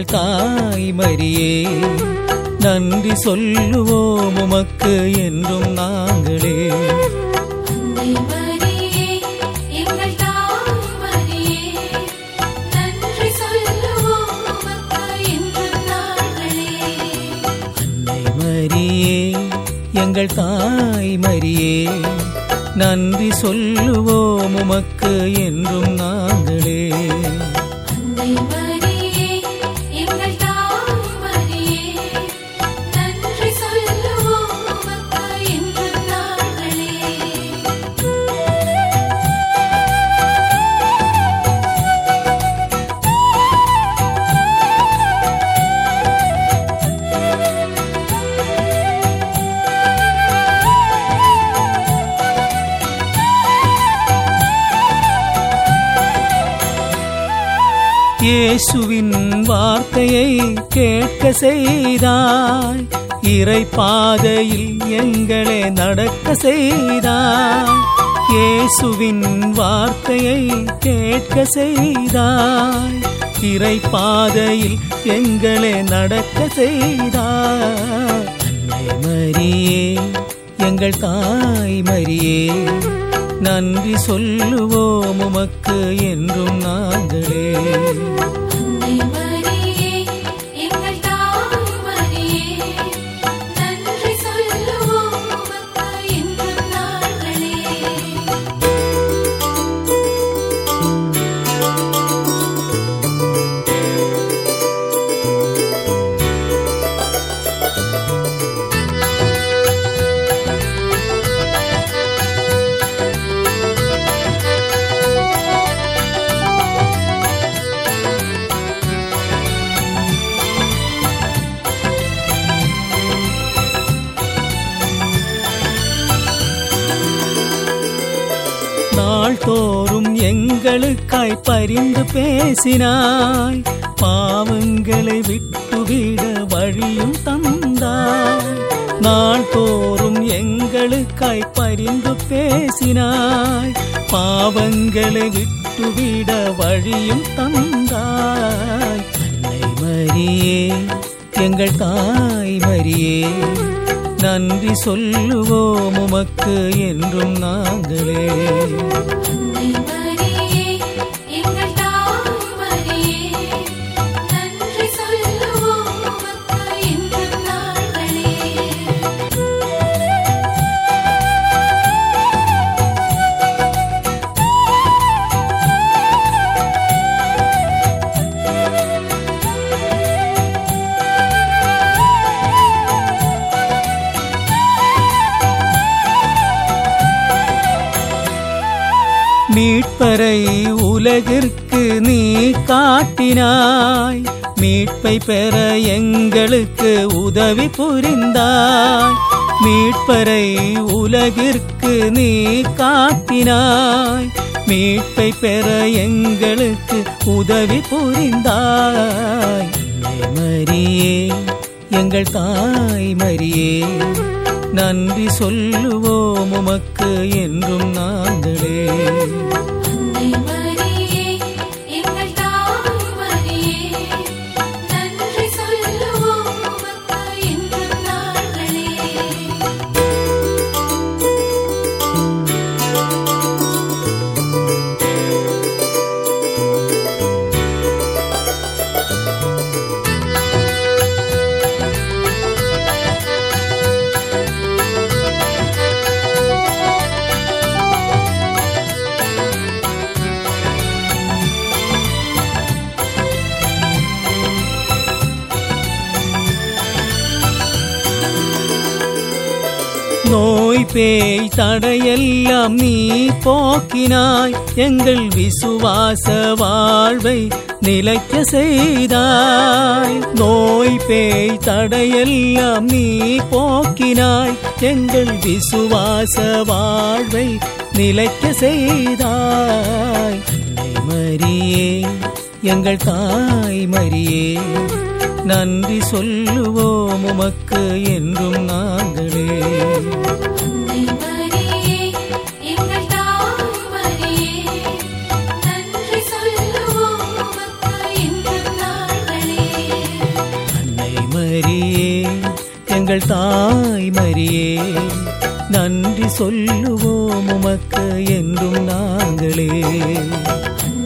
எங்கள் தாய் மரியே நன்றி சொல்லுவோம் உமக்கு என்றும் நாங்களே அன்னை மரியே எங்கள் தாய் மரியே நன்றி சொல்லுவோம் உமக்கு என்றும் நாங்களே அன்னை மரியே எங்கள் தாய் மரியே நன்றி சொல்லுவோம் உமக்கு என்றும் நாங்களே அன்னை மரியே எங்கள் தாய் மரியே நன்றி சொல்லுவோம் உமக்கு என்றும் நாங்களே இயேசுவின் வார்த்தையை கேட்க செய்தாய் இறை பாதையில் எங்களை நடக்க செய்தாய் இயேசுவின் வார்த்தையை கேட்க செய்தாய் இறை பாதையில் எங்களை நடக்க செய்தாய் அன்னை மரியே எங்கள் தாய் மரியே நன்றி சொல்லுவோம் உமக்கு என்றும் நாங்களே அன்னை மரியே எங்கள் தாய் மரியே நன்றி சொல்லுவோம் உமக்கு என்றும் நாங்களே நாள்தோறும் எங்களுக்காய் பரிந்து பேசினாய் பாவங்களை விட்டுவிட வழியும் தந்தாய் நாள்தோறும் எங்களுக்காய் பரிந்து பேசினாய் பாவங்களை விட்டுவிட வழியும் தந்தாய் அன்னை மரியே எங்கள் தாய் மரியே நன்றி சொல்லுவோம் உமக்கு என்றும் நாங்களே அன்னை மரியே எங்கள் தாய் மரியே நன்றி சொல்லுவோம் உமக்கு என்றும் நாங்களே மீட்பரை உலகிற்கு நீ காட்டினாய் மீட்பை பெற எங்களுக்கு உதவி புரிந்தாய் மீட்பரை உலகிற்கு நீ காட்டினாய் மீட்பை பெற எங்களுக்கு உதவி புரிந்தாய் அன்னை மரியே எங்கள் தாய் மரியே நன்றி சொல்லுவோம் உமக்கு என்றும் நாங்களே அன்னை மரியே எங்கள் தாய் மரியே நன்றி சொல்லுவோம் உமக்கு என்றும் நாங்களே நோய் பேய் தடையெல்லாம் நீ போக்கினாய் எங்கள் விசுவாச வாழ்வை நிலைக்க செய்தாய் நோய் பேய் தடையெல்லாம் நீ போக்கினாய் எங்கள் விசுவாச வாழ்வை நிலைக்க செய்தாய் அன்னை மரியே எங்கள் தாய் மரியே நன்றி சொல்லுவோம் உமக்கு என்றும் நாங்களே அன்னை மரியே எங்கள் தாய் மரியே நன்றி சொல்லுவோம் உமக்கு என்றும் நாங்களே எங்கள் தாய் மரியே நன்றி சொல்லுவோம் உமக்கு என்றும் நாங்களே அன்னை